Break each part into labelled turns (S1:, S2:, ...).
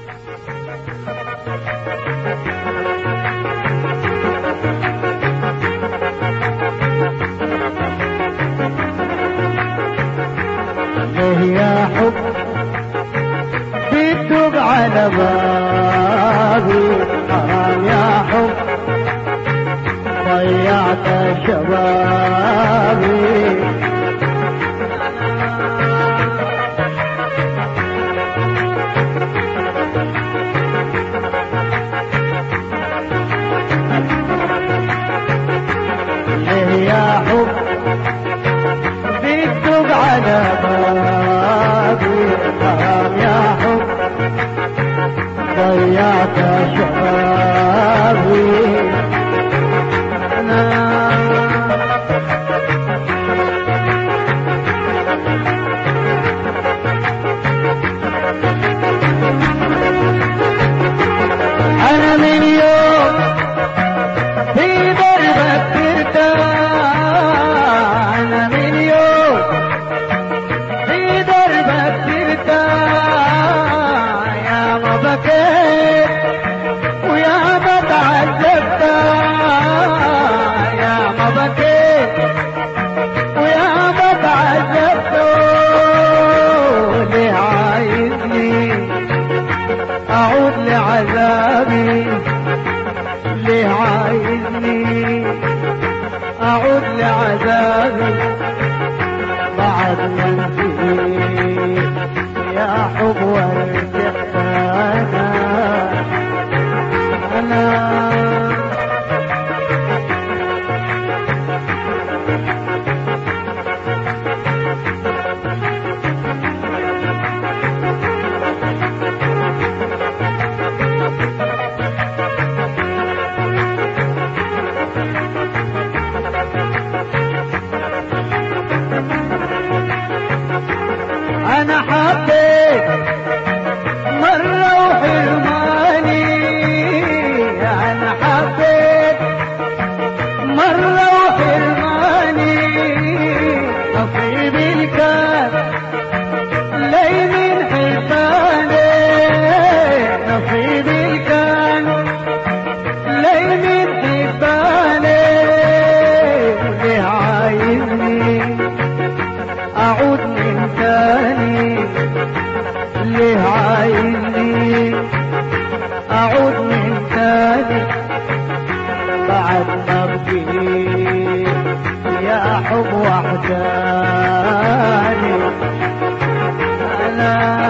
S1: ليه يا حب بتدق على بابي حرام يا حب ضيعت شبابي ليه يا حب بتدق على بابي حرام يا حب ضيعت شبابي أنا أنا من يوم في دربك ترتاح أنا من يوم في دربك ترتاح يا ما بكيت ويا ما تعذبت يا ما بكيت ويا ما تعذبت ليه عايزني أعود لعذابي ليه عايزني أعود لعذابي بعد ما انتهي يا حب ورجعت أنا أنا أنا حبيت مرة وحرماني أنا حبيت مرة وحرماني نصيبي الكاس لي من حساني نصيبي الكاس لي من حساني ليه عايزني أعود من تاني ليه عايزني أعود من تاني بعد ما بقيت يا حب وحداني أنا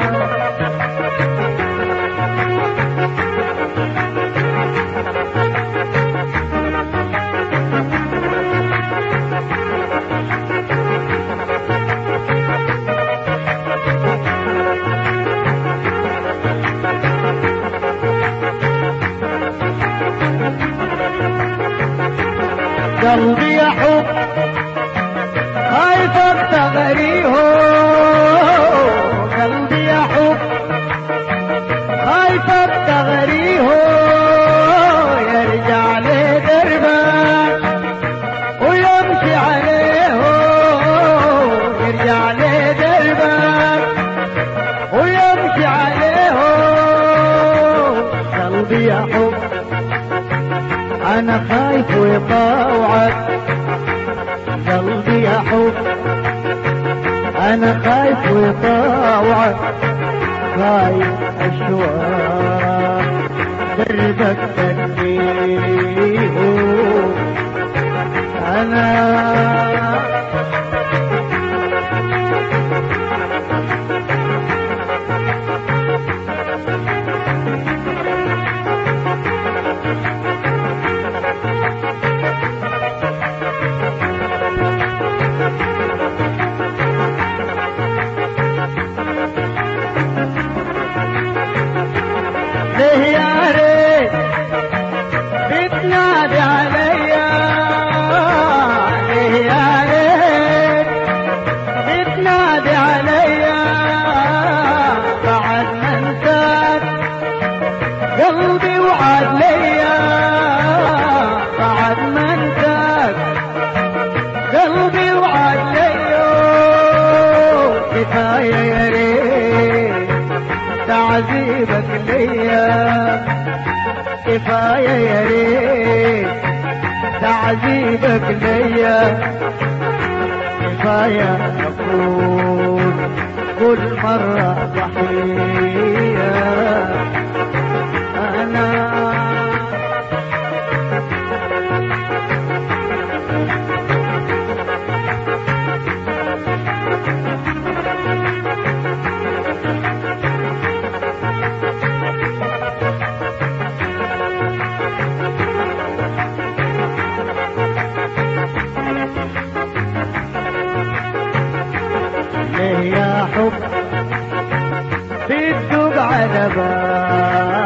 S1: قلبي يا حب خايفك تغريه قلبي يا حب خايفك تغريه يرجع لدربك ويمشي عليه يرجع لدربك ويمشي عليه قلبي يا حب انا خايف ويطاوعك قلبي يا حب انا خايف ويطاوعك خايف اشواق دربك تنبيه انا ليه يا ريت بتنادي عليا ليه يا ريت بتنادي عليا بعد ما انساك قلبي وعد ليا بعد ما انساك قلبي وعد ليا كفايه يا ريت تعذيبك ليا كفاية يا ريت تعذيبك ليا كفاية أكون كل مرة ضحية أنا ليه يا حب بتدق على باب